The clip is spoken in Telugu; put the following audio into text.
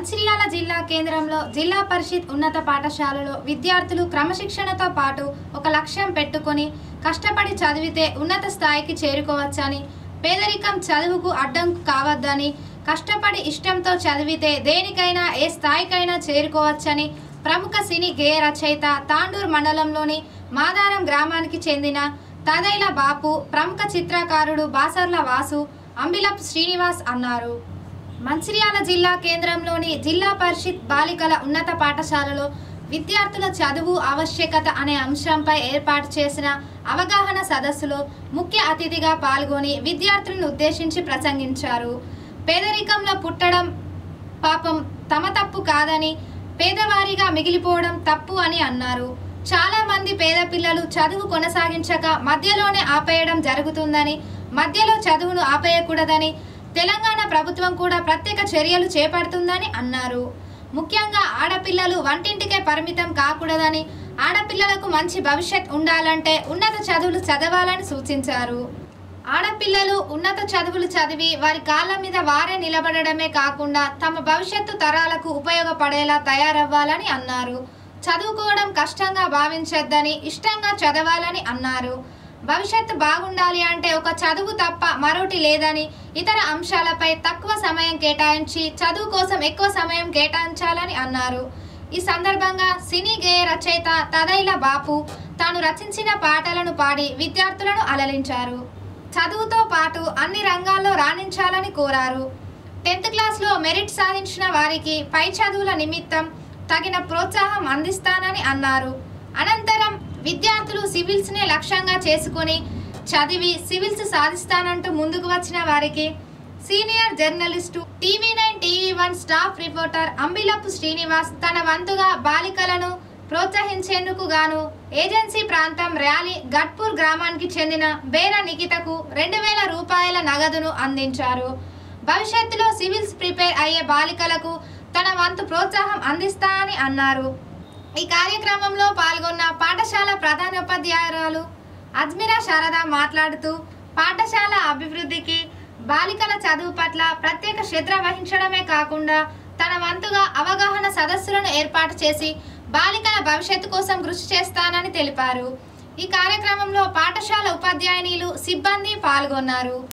మంచిర్యాల జిల్లా కేంద్రంలో జిల్లా పరిషత్ ఉన్నత పాఠశాలలో విద్యార్థులు క్రమశిక్షణతో పాటు ఒక లక్ష్యం పెట్టుకొని కష్టపడి చదివితే ఉన్నత స్థాయికి చేరుకోవచ్చని పేదరికం చదువుకు అడ్డంకు కావద్దని కష్టపడి ఇష్టంతో చదివితే దేనికైనా ఏ స్థాయికైనా చేరుకోవచ్చని ప్రముఖ సినీ గేయ రచయిత తాండూరు మండలంలోని మాదారం గ్రామానికి చెందిన తదైల బాపు ప్రముఖ చిత్రకారుడు బాసర్ల వాసు అంబిలప్ శ్రీనివాస్ అన్నారు మంచిర్యాల జిల్లా కేంద్రంలోని జిల్లా పరిషత్ బాలికల ఉన్నత పాఠశాలలో విద్యార్థుల చదువు ఆవశ్యకత అనే అంశంపై ఏర్పాటు చేసిన అవగాహన సదస్సులో ముఖ్య అతిథిగా పాల్గొని విద్యార్థులను ఉద్దేశించి ప్రసంగించారు పేదరికంలో పుట్టడం పాపం తమ తప్పు కాదని పేదవారిగా మిగిలిపోవడం తప్పు అని అన్నారు చాలా మంది పేద పిల్లలు చదువు కొనసాగించక మధ్యలోనే ఆపేయడం జరుగుతుందని మధ్యలో చదువును ఆపేయకూడదని తెలంగాణ ప్రభుత్వం కూడా ప్రత్యేక చర్యలు చేపడుతుందని అన్నారు ముఖ్యంగా ఆడపిల్లలు వంటింటికే పరిమితం కాకూడదని ఆడపిల్లలకు మంచి భవిష్యత్ ఉండాలంటే ఉన్నత చదువులు చదవాలని సూచించారు ఆడపిల్లలు ఉన్నత చదువులు చదివి వారి కాళ్ళ మీద వారే నిలబడడమే కాకుండా తమ భవిష్యత్తు తరాలకు ఉపయోగపడేలా తయారవ్వాలని అన్నారు చదువుకోవడం కష్టంగా భావించొద్దని ఇష్టంగా చదవాలని అన్నారు భవిష్యత్తు బాగుండాలి అంటే ఒక చదువు తప్ప మరొకటి లేదని ఇతర అంశాలపై తక్కువ సమయం కేటాయించి చదువు కోసం ఎక్కువ సమయం కేటాయించాలని అన్నారు ఈ సందర్భంగా సినీ గేయ రచయిత తదైల బాపు తాను రచించిన పాటలను పాడి విద్యార్థులను అలలించారు చదువుతో పాటు అన్ని రంగాల్లో రాణించాలని కోరారు టెన్త్ క్లాస్లో మెరిట్ సాధించిన వారికి పై చదువుల నిమిత్తం తగిన ప్రోత్సాహం అందిస్తానని అన్నారు అనంతరం విద్యార్థులు సివిల్స్నే లక్ష్యంగా చేసుకొని చదివి సివిల్స్ సాధిస్తానంటూ ముందుకు వచ్చిన వారికి senior journalist TV nine TV one staff reporter Ambilappu Srinivas తన వంతుగా బాలికలను ప్రోత్సహించేందుకు గాను ఏజెన్సీ ప్రాంతం ర్యాలీ గట్పూర్ గ్రామానికి చెందిన బేర నిఖితకు రెండు వేల రూపాయల నగదును అందించారు భవిష్యత్తులో సివిల్స్ ప్రిపేర్ అయ్యే బాలికలకు తన వంతు ప్రోత్సాహం అందిస్తా అని అన్నారు ఈ కార్యక్రమంలో పాల్గొన్న పాఠశాల ప్రధానోపాధ్యాయురాలు అజ్మిరా శారద మాట్లాడుతూ పాఠశాల అభివృద్ధికి బాలికల చదువు పట్ల ప్రత్యేక శ్రద్ధ వహించడమే కాకుండా తన వంతుగా అవగాహన సదస్సులను ఏర్పాటు చేసి బాలికల భవిష్యత్తు కోసం కృషి చేస్తానని తెలిపారు ఈ కార్యక్రమంలో పాఠశాల ఉపాధ్యాయునిలు సిబ్బంది పాల్గొన్నారు